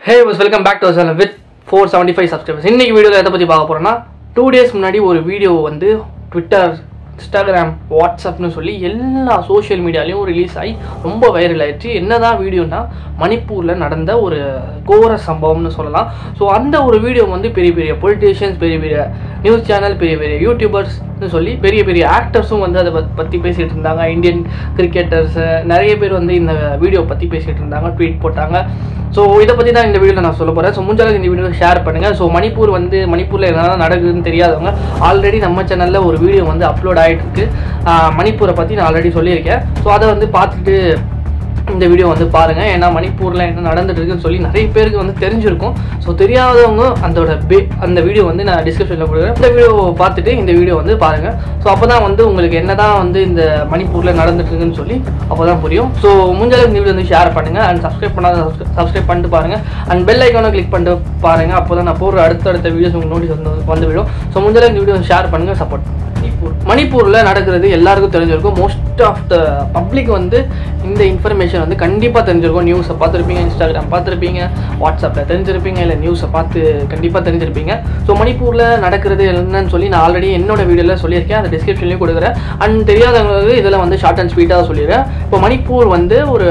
hey was welcome back to channel with four seventy five subscribers இன்னைக்கு வீடியோவில் எதை பற்றி பார்க்க போகிறோம்னா டூ டேஸ் முன்னாடி ஒரு வீடியோ வந்து ட்விட்டர் இன்ஸ்டாகிராம் வாட்ஸ்அப்னு சொல்லி எல்லா சோஷியல் மீடியாலையும் ரிலீஸ் ஆகி ரொம்ப வைரல் ஆயிடுச்சு என்னதான் வீடியோனா மணிப்பூரில் நடந்த ஒரு கோர சம்பவம்னு சொல்லலாம் ஸோ அந்த ஒரு வீடியோ வந்து பெரிய பெரிய பொலிட்டீஷியன்ஸ் பெரிய பெரிய நியூஸ் சேனல் பெரிய பெரிய யூடியூபர்ஸ்னு சொல்லி பெரிய பெரிய ஆக்டர்ஸும் வந்து அதை பத்- பற்றி பேசிகிட்டு இருந்தாங்க இந்தியன் கிரிக்கெட்டர்ஸ் நிறைய பேர் வந்து இந்த வீடியோ பற்றி பேசிகிட்டு இருந்தாங்க ட்வீட் போட்டாங்க ஸோ இதை பற்றி தான் இந்த வீடியோவில் நான் சொல்ல போகிறேன் ஸோ முடிஞ்சாலும் இந்த வீடியோ ஷேர் பண்ணுங்கள் ஸோ மணிப்பூர் வந்து மணிப்பூரில் என்ன நடக்குதுன்னு தெரியாதவங்க ஆல்ரெடி நம்ம சேனலில் ஒரு வீடியோ வந்து அப்லோட் ஆகிட்டு இருக்கு ஆஹ் மணிப்பூரை பற்றி நான் ஆல்ரெடி சொல்லியிருக்கேன் ஸோ அதை வந்து பார்த்துட்டு இந்த வீடியோ வந்து பாருங்க ஏன்னா மணிப்பூர்ல என்ன நடந்துட்டு இருக்குன்னு சொல்லி நிறைய பேருக்கு வந்து தெரிஞ்சிருக்கும் ஸோ தெரியாதவங்க அதோட பே அந்த வீடியோ வந்து நான் டிஸ்கிரிப்ஷனில் கொடுக்குறேன் இந்த வீடியோ பார்த்துட்டு இந்த வீடியோ வந்து பாருங்க ஸோ அப்பதான் வந்து உங்களுக்கு என்னதான் வந்து இந்த மணிப்பூர்ல நடந்துட்டு இருக்குன்னு சொல்லி அப்பதான் புரியும் ஸோ முடிஞ்சளவுக்கு இந்த வீடியோ வந்து ஷேர் பண்ணுங்க அண்ட் சப்ஸ்கிரைப் பண்ணாத சப்ஸ்கிரைப் பண்ணிட்டு பாருங்க அண்ட் பெல் ஐக்கானை கிளிக் பண்ணிட்டு பாருங்க அப்போதான் நான் போடுற அடுத்தடுத்த வீடியோஸ் உங்களுக்கு நோட்டீஸ் வந்து வந்து விடும் ஸோ முடிஞ்சளவுக்கு இந்த வீடியோ ஷேர் பண்ணுங்க சப்போர்ட் மணிப்பூர் மணிப்பூரில் நடக்கிறது எல்லாருக்கும் தெரிஞ்சிருக்கும் மோஸ்ட் ஆஃப் த பப்ளிக் வந்து இந்த இன்ஃபர்மேஷன் வந்து கண்டிப்பாக தெரிஞ்சிருக்கும் நியூஸை பார்த்துருப்பீங்க இன்ஸ்டாகிராம் பார்த்துருப்பீங்க வாட்ஸ்அப்பில் தெரிஞ்சிருப்பீங்க இல்லை நியூஸை பார்த்து கண்டிப்பாக தெரிஞ்சிருப்பீங்க ஸோ மணிப்பூரில் நடக்கிறது என்னன்னு சொல்லி நான் ஆல்ரெடி என்னோட வீடியோவில் சொல்லியிருக்கேன் அதை டிஸ்கிரிப்ஷன்லேயும் கொடுக்குறேன் அண்ட் தெரியாதவங்களுக்கு இதில் வந்து ஷார்ட் அண்ட் ஸ்வீட்டாக சொல்லிடுறேன் இப்போ மணிப்பூர் வந்து ஒரு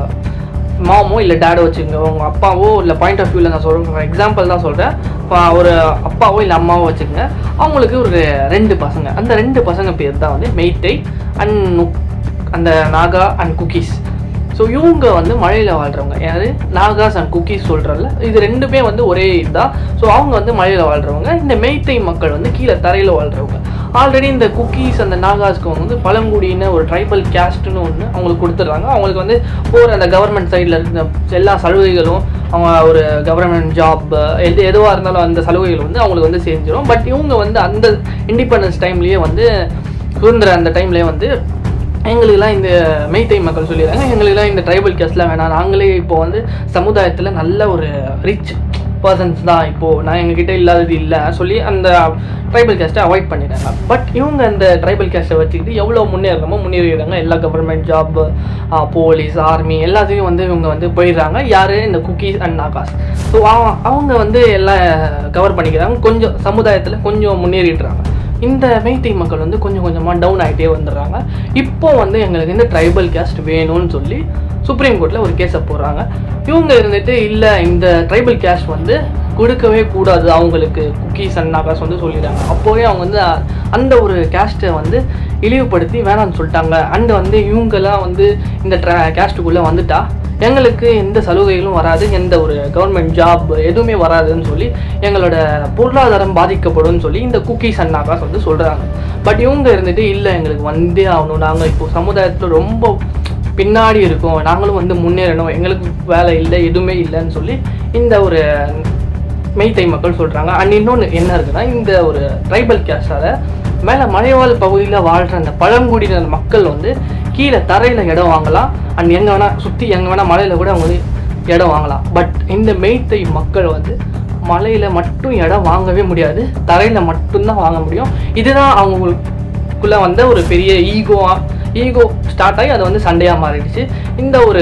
மாமோ இல்லை டேடோ வச்சுக்கோங்க உங்கள் அப்பாவோ இல்லை பாயிண்ட் ஆஃப் வியூவில் நான் சொல்கிறேன் எக்ஸாம்பிள் தான் சொல்கிறேன் இப்போ ஒரு அப்பாவோ இல்லை அம்மாவோ வச்சுக்கோங்க அவங்களுக்கு ஒரு ரெண்டு பசங்க அந்த ரெண்டு பசங்க பேர் தான் வந்து மெய்த்தை அண்ட் அந்த நாகா அண்ட் குக்கீஸ் ஸோ இவங்க வந்து மலையில் வாழ்கிறவங்க யார் நாகாஸ் அண்ட் குக்கீஸ் சொல்கிறல்ல இது ரெண்டுமே வந்து ஒரே இதுதான் ஸோ அவங்க வந்து மலையில் வாழ்கிறவங்க இந்த மெய்த்தை மக்கள் வந்து கீழே தரையில் வாழ்கிறவங்க ஆல்ரெடி இந்த குக்கீஸ் அந்த நாகாஸ்க்கு வந்து பழங்குடியின ஒரு ட்ரைபல் கேஸ்ட்னு ஒன்று அவங்களுக்கு கொடுத்துட்றாங்க அவங்களுக்கு வந்து போகிற அந்த கவர்மெண்ட் சைடில் இருக்க எல்லா சலுகைகளும் அவங்க ஒரு கவர்மெண்ட் ஜாப் எது எதுவாக இருந்தாலும் அந்த சலுகைகள் வந்து அவங்களுக்கு வந்து செஞ்சிடும் பட் இவங்க வந்து அந்த இண்டிபெண்டன்ஸ் டைம்லேயே வந்து சுதந்திர அந்த டைம்லேயே வந்து எங்களுக்கெல்லாம் இந்த மெய்த்தை மக்கள் சொல்லிடுறாங்க எங்களுக்கெல்லாம் இந்த ட்ரைபல் கேஸ்ட்லாம் வேணாம் நாங்களே இப்போ வந்து சமுதாயத்தில் நல்ல ஒரு ரிச் பர்சன்ஸ் தான் இப்போது நான் எங்ககிட்ட இல்லாதது இல்லை சொல்லி அந்த ட்ரைபல் கேஸ்ட்டை அவாய்ட் பண்ணிடுறாங்க பட் இவங்க அந்த ட்ரைபல் கேஸ்ட்டை வச்சுக்கிட்டு எவ்வளோ முன்னேறணுமோ முன்னேறிடுறாங்க எல்லா கவர்மெண்ட் ஜாப் போலீஸ் ஆர்மி எல்லாத்தையும் வந்து இவங்க வந்து போயிடுறாங்க யார் இந்த குக்கீஸ் அண்ட் நாகாஸ் ஸோ அவங்க வந்து எல்லாம் கவர் பண்ணிக்கிறாங்க கொஞ்சம் சமுதாயத்தில் கொஞ்சம் முன்னேறிடுறாங்க இந்த மெய்த்தை மக்கள் வந்து கொஞ்சம் கொஞ்சமாக டவுன் ஆகிட்டே வந்துடுறாங்க இப்போ வந்து எங்களுக்கு இந்த ட்ரைபல் கேஸ்ட் வேணும்னு சொல்லி சுப்ரீம் கோர்ட்டில் ஒரு கேஸை போடுறாங்க இவங்க இருந்துட்டு இல்லை இந்த ட்ரைபல் கேஸ்ட் வந்து கொடுக்கவே கூடாது அவங்களுக்கு குக்கீஸ் அண்ட் நாகாஸ் வந்து சொல்லிடுறாங்க அப்போவே அவங்க வந்து அ- அந்த ஒரு கேஸ்ட்டை வந்து இழிவுபடுத்தி வேணாம்னு சொல்லிட்டாங்க அண்ட் வந்து இவங்கெல்லாம் வந்து இந்த ட்ரா கேஸ்ட்டுக்குள்ளே வந்துட்டா எங்களுக்கு எந்த சலுகைகளும் வராது எந்த ஒரு கவர்மெண்ட் ஜாப் எதுவுமே வராதுன்னு சொல்லி எங்களோட பொருளாதாரம் பாதிக்கப்படும் சொல்லி இந்த குக்கீஸ் அண்ட் நாகாஸ் வந்து சொல்கிறாங்க பட் இவங்க இருந்துட்டு இல்லை எங்களுக்கு வந்தே ஆகணும் நாங்கள் இப்போ சமுதாயத்தில் ரொம்ப பின்னாடி இருக்கோம் நாங்களும் வந்து முன்னேறணும் எங்களுக்கு வேலை இல்லை எதுவுமே இல்லைன்னு சொல்லி இந்த ஒரு மெய்த்தை மக்கள் சொல்கிறாங்க அண்ட் இன்னொன்று என்ன இருக்குன்னா இந்த ஒரு ட்ரைபல் கேஸ்டால் மேலே மலைவாழ் பகுதியில் வாழ்கிற அந்த பழங்குடியினர் மக்கள் வந்து கீழே தரையில் இடம் வாங்கலாம் அண்ட் எங்கே வேணால் சுற்றி எங்கே வேணால் மலையில் கூட அவங்க வந்து இடம் வாங்கலாம் பட் இந்த மெய்த்தை மக்கள் வந்து மலையில் மட்டும் இடம் வாங்கவே முடியாது தரையில் மட்டும்தான் வாங்க முடியும் இதுதான் அவங்களுக்குள்ள வந்த ஒரு பெரிய ஈகோவா ஈகோ ஸ்டார்ட் ஆகி அது வந்து சண்டையாக மாறிடுச்சு இந்த ஒரு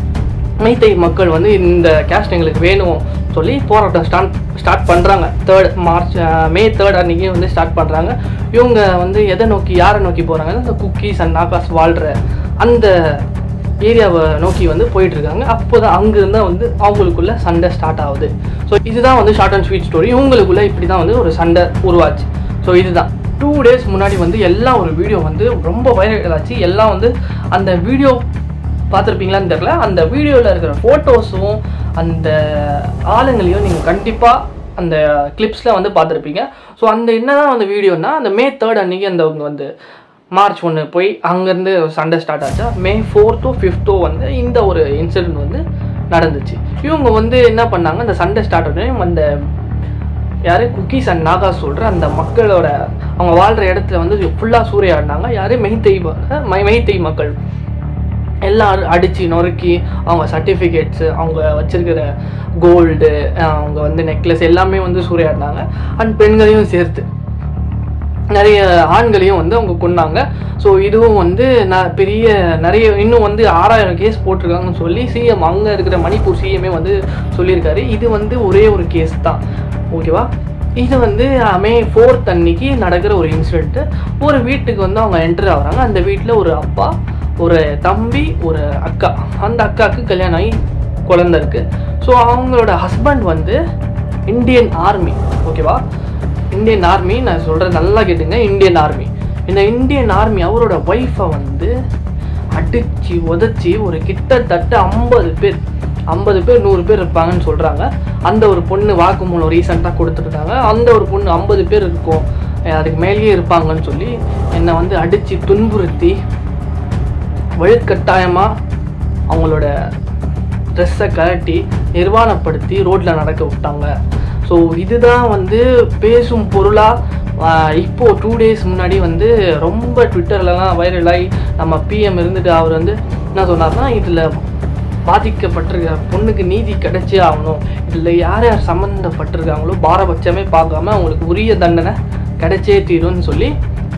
மைத்தை மக்கள் வந்து இந்த கேஸ்ட் எங்களுக்கு வேணும் சொல்லி போராட்டம் ஸ்டார்ட் ஸ்டார்ட் பண்ணுறாங்க தேர்ட் மார்ச் மே தேர்ட் அன்றைக்கி வந்து ஸ்டார்ட் பண்ணுறாங்க இவங்க வந்து எதை நோக்கி யாரை நோக்கி போகிறாங்கன்னா இந்த குக்கீஸ் அண்ட் நாகாஸ் வாழ்கிற அந்த ஏரியாவை நோக்கி வந்து போயிட்டு இருக்காங்க அப்போ தான் அங்கேருந்து வந்து அவங்களுக்குள்ள சண்டை ஸ்டார்ட் ஆகுது ஸோ இதுதான் வந்து ஷார்ட் அண்ட் ஸ்வீட் ஸ்டோரி இவங்களுக்குள்ள இப்படி தான் வந்து ஒரு சண்டை உருவாச்சு ஸோ இதுதான் டூ டேஸ் முன்னாடி வந்து எல்லாம் ஒரு வீடியோ வந்து ரொம்ப வைரல் ஆச்சு எல்லாம் வந்து அந்த வீடியோ பார்த்துருப்பீங்களான்னு தெரில அந்த வீடியோவில் இருக்கிற ஃபோட்டோஸும் அந்த ஆளுங்களையும் நீங்கள் கண்டிப்பாக அந்த கிளிப்ஸில் வந்து பார்த்துருப்பீங்க ஸோ அந்த என்னதான் அந்த வீடியோனா அந்த மே தேர்ட் அன்னைக்கு அந்த அவங்க வந்து மார்ச் ஒன்று போய் அங்கேருந்து சண்டை ஸ்டார்ட் ஆச்சா மே ஃபோர்த்தோ ஃபிஃப்த்தோ வந்து இந்த ஒரு இன்சிடென்ட் வந்து நடந்துச்சு இவங்க வந்து என்ன பண்ணாங்க அந்த சண்டை ஸ்டார்ட் ஆனே அந்த யாரு குக்கீஸ் அண்ட் நாகா சொல்கிற அந்த மக்களோட அவங்க வாழ்கிற இடத்துல வந்து ஃபுல்லாக சூறையாடினாங்க யாரு மெய்த்தை ம- மை- மெய்த்தை மக்கள் எல்லாம் அடித்து நொறுக்கி அவங்க சர்டிஃபிகேட்ஸு அவங்க வச்சிருக்கிற கோல்டு அவங்க வந்து நெக்லஸ் எல்லாமே வந்து சூறையாடினாங்க அண்ட் பெண்களையும் சேர்த்து நிறைய ஆண்களையும் வந்து அவங்க கொன்னாங்க ஸோ இதுவும் வந்து நான் பெரிய நிறைய இன்னும் வந்து ஆறாயிரம் கேஸ் போட்டிருக்காங்கன்னு சொல்லி சிஎம் அங்கே இருக்கிற மணிப்பூர் சிஎம்ஏ வந்து சொல்லியிருக்காரு இது வந்து ஒரே ஒரு கேஸ் தான் ஓகேவா இது வந்து மே ஃபோர்த் அன்னைக்கு நடக்கிற ஒரு இன்சிடென்ட்டு ஒரு வீட்டுக்கு வந்து அவங்க என்டர் ஆகுறாங்க அந்த வீட்டில் ஒரு அப்பா ஒரு தம்பி ஒரு அக்கா அந்த அக்காவுக்கு கல்யாணம் ஆகி குழந்தை இருக்கு ஸோ அவங்களோட ஹஸ்பண்ட் வந்து இந்தியன் ஆர்மி ஓகேவா இந்தியன் ஆர்மி நான் சொல்கிறேன் நல்லா கேட்டுங்க இந்தியன் ஆர்மி இந்த இந்தியன் ஆர்மி அவரோட ஒய்ஃபை வந்து அடிச்சு உதச்சி ஒரு கிட்டத்தட்ட ஐம்பது பேர் ஐம்பது பேர் நூறு பேர் இருப்பாங்கன்னு சொல்கிறாங்க அந்த ஒரு பொண்ணு வாக்குமூலம் ரீசெண்டாக கொடுத்துருக்காங்க அந்த ஒரு பொண்ணு ஐம்பது பேர் இருக்கும் அஹ் அதுக்கு மேலேயே இருப்பாங்கன்னு சொல்லி என்னை வந்து அடித்து துன்புறுத்தி வலுக்கட்டாயமாக அவங்களோட ட்ரெஸ்ஸை கழட்டி நிர்வாணப்படுத்தி ரோட்டில் நடக்க விட்டாங்க ஸோ இதுதான் வந்து பேசும் பொருளாக இப்போ டூ டேஸ் முன்னாடி வந்து ரொம்ப ட்விட்டர்லலாம் வைரலாகி நம்ம பிஎம் இருந்துட்டு அவர் வந்து என்ன சொன்னார்னா இதில் பாதிக்கப்பட்டிருக்க பொண்ணுக்கு நீதி கிடைச்சே ஆகணும் இதில் யார் யார் சம்மந்தப்பட்டிருக்காங்களோ பாரபட்சமே பார்க்காம அவங்களுக்கு உரிய தண்டனை கிடைச்சே தீரும்னு சொல்லி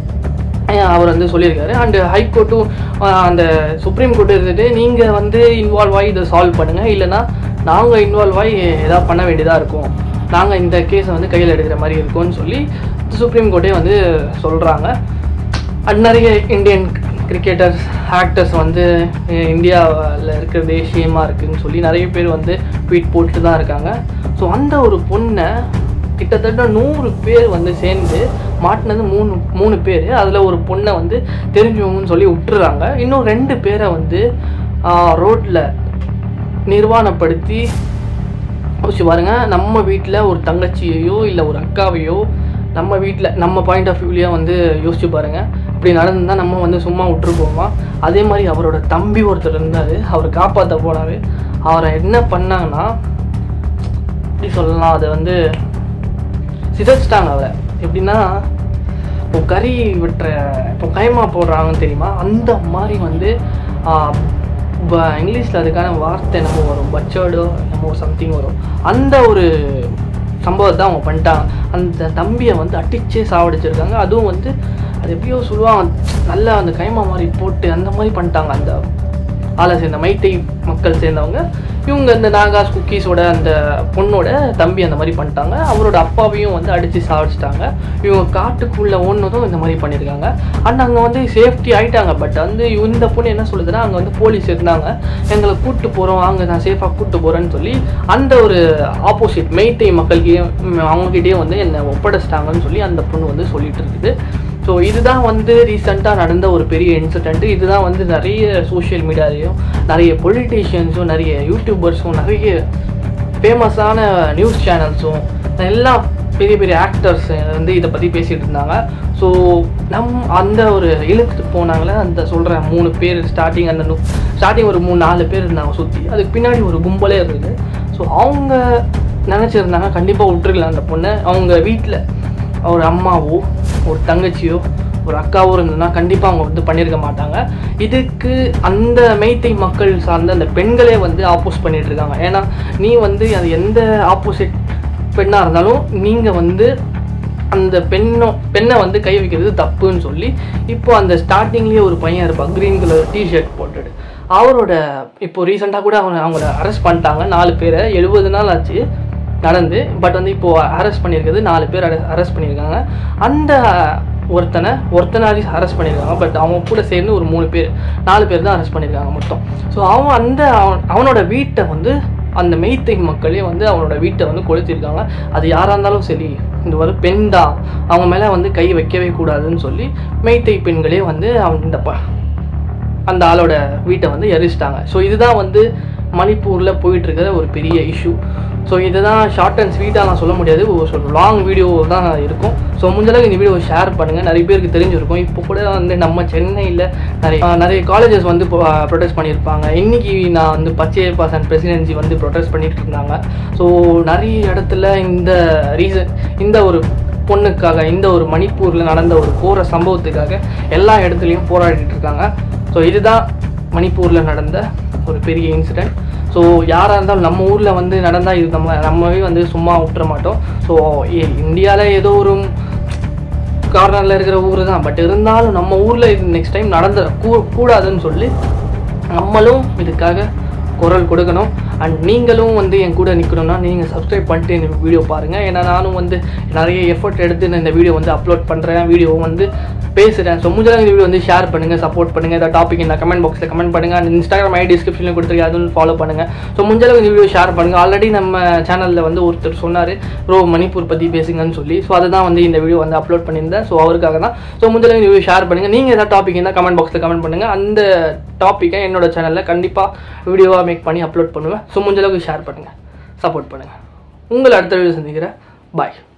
அஹ் அவர் வந்து சொல்லியிருக்காரு அண்டு ஹைகோர்ட்டும் அந்த சுப்ரீம் கோர்ட் இருந்துட்டு நீங்கள் வந்து இன்வால்வ் ஆகி இதை சால்வ் பண்ணுங்கள் இல்லைன்னா நாங்கள் இன்வால்வ் ஆகி ஏதாவது பண்ண வேண்டியதாக இருக்கும் நாங்கள் இந்த கேஸை வந்து கையில் எடுக்கிற மாதிரி இருக்கும்னு சொல்லி சுப்ரீம் கோர்ட்டே வந்து சொல்கிறாங்க அண்ட் நிறைய இந்தியன் கிரிக்கெட்டர்ஸ் ஆக்டர்ஸ் வந்து அஹ் இந்தியாவில் இருக்கிற தேசியமாக இருக்குன்னு சொல்லி நிறைய பேர் வந்து ட்வீட் போட்டுட்டு தான் இருக்காங்க ஸோ அந்த ஒரு பொண்ணை கிட்டத்தட்ட நூறு பேர் வந்து சேர்ந்து மாட்டினது மூணு மூணு பேர் அதில் ஒரு பொண்ணை வந்து தெரிஞ்சவங்கன்னு சொல்லி விட்டுறாங்க இன்னும் ரெண்டு பேரை வந்து ரோட்டில் நிர்வாணப்படுத்தி யோசிச்சு பாருங்க நம்ம வீட்டில் ஒரு தங்கச்சியையோ இல்லை ஒரு அக்காவையோ நம்ம வீட்டில் நம்ம பாயிண்ட் ஆஃப் வியூலேயே வந்து யோசிச்சு பாருங்க இப்படி நடந்திருந்தா நம்ம வந்து சும்மா விட்டுருப்போமா அதே மாதிரி அவரோட தம்பி ஒருத்தர் இருந்தார் அவர் காப்பாற்ற போனார் அவரை என்ன பண்ணாங்கன்னா எப்படி சொல்லலாம் அதை வந்து சிதைச்சிட்டாங்க அவரை எப்படின்னா இப்போ கறி வெட்டுற இப்போ கைமா போடுறாங்கன்னு தெரியுமா அந்த மாதிரி வந்து இங்கிலீஷில் அதுக்கான வார்த்தை என்னமோ வரும் பச்சர்டோ என்னமோ சம்திங் வரும் அந்த ஒரு சம்பவத்தை அவங்க பண்ணிட்டாங்க அந்த தம்பியை வந்து அடிச்சே சாவடிச்சிருக்காங்க அதுவும் வந்து அது எப்படியோ சொல்லுவாங்க நல்லா அந்த கைமா மாதிரி போட்டு அந்த மாதிரி பண்ணிட்டாங்க அந்த ஆளை சேர்ந்த மைத்தை மக்கள் சேர்ந்தவங்க இவங்க இந்த நாகாஸ் குக்கீஸோட அந்த பொண்ணோட தம்பி அந்த மாதிரி பண்ணிட்டாங்க அவரோட அப்பாவையும் வந்து அடித்து சாவடிச்சிட்டாங்க இவங்க காட்டுக்குள்ளே ஓடுனதும் இந்த மாதிரி பண்ணியிருக்காங்க அண்ட் அங்கே வந்து சேஃப்டி ஆயிட்டாங்க பட் வந்து இந்த பொண்ணு என்ன சொல்லுதுன்னா அங்கே வந்து போலீஸ் இருந்தாங்க எங்களை கூப்பிட்டு போகிறோம் அங்கே நான் சேஃபாக கூப்பிட்டு போகிறேன்னு சொல்லி அந்த ஒரு ஆப்போசிட் மெய்த்தை மக்களுக்கே அவங்ககிட்டயே வந்து என்னை ஒப்படைச்சிட்டாங்கன்னு சொல்லி அந்த பொண்ணு வந்து சொல்லிட்டு இருக்குது ஸோ இதுதான் வந்து ரீசெண்டாக நடந்த ஒரு பெரிய இன்சிடென்ட் இதுதான் வந்து நிறைய சோஷியல் மீடியாலையும் நிறைய பொலிட்டீஷியன்ஸும் நிறைய யூடியூபர்ஸும் நிறைய ஃபேமஸான நியூஸ் சேனல்ஸும் எல்லா பெரிய பெரிய ஆக்டர்ஸ் வந்து இதை பற்றி பேசிகிட்டு இருந்தாங்க ஸோ நம் அந்த ஒரு இழுத்துட்டு போனாங்களே அந்த சொல்கிற மூணு பேர் ஸ்டார்டிங் அந்த ஸ்டார்டிங் ஒரு மூணு நாலு பேர் இருந்தாங்க சுற்றி அதுக்கு பின்னாடி ஒரு கும்பலே இருக்குது ஸோ அவங்க நினச்சிருந்தாங்க கண்டிப்பாக விட்டுருக்கலாம் அந்த பொண்ணை அவங்க வீட்டில் ஒரு அம்மாவோ ஒரு தங்கச்சியோ ஒரு அக்காவோ இருந்ததுன்னா கண்டிப்பாக அவங்க வந்து பண்ணியிருக்க மாட்டாங்க இதுக்கு அந்த மெய்த்தை மக்கள் சார்ந்த அந்த பெண்களே வந்து ஆப்போஸ் பண்ணிட்டு இருக்காங்க ஏன்னா நீ வந்து அது எந்த ஆப்போசிட் பெண்ணாக இருந்தாலும் நீங்கள் வந்து அந்த பெண்ணோ பெண்ணை வந்து கை வைக்கிறது தப்புன்னு சொல்லி இப்போ அந்த ஸ்டார்டிங்லேயே ஒரு பையன் இருப்பான் க்ரீன் கலர் டிஷர்ட் போட்டுட்டு அவரோட இப்போ ரீசெண்டாக கூட அவங்க அவங்கள அரெஸ்ட் பண்ணிட்டாங்க நாலு பேரை எழுபது நாள் ஆச்சு நடந்து பட் வந்து இப்போ அரெஸ்ட் பண்ணியிருக்கிறது நாலு பேர் அரெஸ்ட் பண்ணியிருக்காங்க அந்த ஒருத்தனை ஒருத்தனை அரெஸ்ட் பண்ணியிருக்காங்க பட் அவன் கூட சேர்ந்து ஒரு மூணு பேர் நாலு பேர் தான் அரெஸ்ட் பண்ணியிருக்காங்க மொத்தம் ஸோ அவன் அந்த அவன் அவனோட வீட்டை வந்து அந்த மெய்த்தை மக்களே வந்து அவனோட வீட்டை வந்து கொளுத்திருக்காங்க அது யாராக இருந்தாலும் சரி இந்த ஒரு பெண் தான் அவங்க மேலே வந்து கை வைக்கவே கூடாதுன்னு சொல்லி மெய்த்தை பெண்களே வந்து அவன் இந்த ப அந்த ஆளோட வீட்டை வந்து எரிச்சிட்டாங்க ஸோ இதுதான் வந்து மணிப்பூரில் போயிட்டு இருக்கிற ஒரு பெரிய இஷ்யூ ஸோ இதுதான் ஷார்ட் அண்ட் ஸ்வீட்டாக நான் சொல்ல முடியாது ஒரு லாங் வீடியோ தான் இருக்கும் ஸோ முடிஞ்சளவுக்கு இந்த வீடியோ ஷேர் பண்ணுங்கள் நிறைய பேருக்கு தெரிஞ்சிருக்கும் இப்போ கூட வந்து நம்ம சென்னையில் நிறைய ஆஹ் நிறைய காலேஜஸ் வந்து ப்ரொடெஸ்ட் பண்ணியிருப்பாங்க இன்னைக்கு நான் வந்து பச்சை பாசன் பிரசிடென்சி வந்து ப்ரொடெஸ்ட் பண்ணிட்டு இருந்தாங்க ஸோ நிறைய இடத்துல இந்த ரீசன் இந்த ஒரு பொண்ணுக்காக இந்த ஒரு மணிப்பூரில் நடந்த ஒரு கோர சம்பவத்துக்காக எல்லா இடத்துலையும் போராடிட்டு இருக்காங்க ஸோ இதுதான் மணிப்பூரில் நடந்த ஒரு பெரிய இன்சிடெண்ட் ஸோ யாராக இருந்தாலும் நம்ம ஊரில் வந்து நடந்தால் இது நம்ம நம்மவே வந்து சும்மா விட்டுற மாட்டோம் ஸோ இந்தியாவில் ஏதோ ஒரு கார்னரில் இருக்கிற ஊர் தான் பட் இருந்தாலும் நம்ம ஊரில் இது நெக்ஸ்ட் டைம் நடந்த கூ- கூடாதுன்னு சொல்லி நம்மளும் இதுக்காக குரல் கொடுக்கணும் அண்ட் நீங்களும் வந்து என் கூட நிற்கணும்னா நீங்கள் சப்ஸ்கிரைப் பண்ணிட்டு இந்த வீடியோ பாருங்கள் ஏன்னா நானும் வந்து நிறைய எஃபர்ட் எடுத்து நான் இந்த வீடியோ வந்து அப்லோட் பண்ணுறேன் வீடியோ வந்து பேசுகிறேன் ஸோ முடிஞ்சாலும் இந்த வீடியோ வந்து ஷேர் பண்ணுங்கள் சப்போர்ட் பண்ணுங்கள் ஏதாவது டாபிக் இந்த கமெண்ட் பாக்ஸில் கமெண்ட் பண்ணுங்கள் அண்ட் இன்ஸ்டாகிராம் ஐ டிஸ்கிரிப்ஷனில் கொடுத்துருக்கேன் அதுவும் ஃபாலோ பண்ணுங்கள் ஸோ முடிஞ்சளவு இந்த வீடியோ ஷேர் பண்ணுங்கள் ஆல்ரெடி நம்ம சேனலில் வந்து ஒருத்தர் சொன்னார் ப்ரோ மணிப்பூர் பற்றி பேசுங்கன்னு சொல்லி ஸோ அதை தான் வந்து இந்த வீடியோ வந்து அப்லோட் பண்ணியிருந்தேன் ஸோ அவருக்காக தான் ஸோ முடிஞ்சளவு இந்த வீடியோ ஷேர் பண்ணுங்கள் நீங்கள் ஏதாவது டாபிக் இருந்தால் கமெண்ட் பாக்ஸில் கமெண்ட் பண்ணுங்கள் அந்த டாப்பிக்கை என்னோட சேனலில் கண்டிப்பாக வீடியோவாக மேக் பண்ணி அப்லோட் பண்ணுவேன் ஸோ முடிஞ்சளவுக்கு ஷேர் பண்ணுங்கள் சப்போர்ட் பண்ணுங்கள் உங்களை அடுத்த வீடியோ சந்திக்கிறேன் பாய்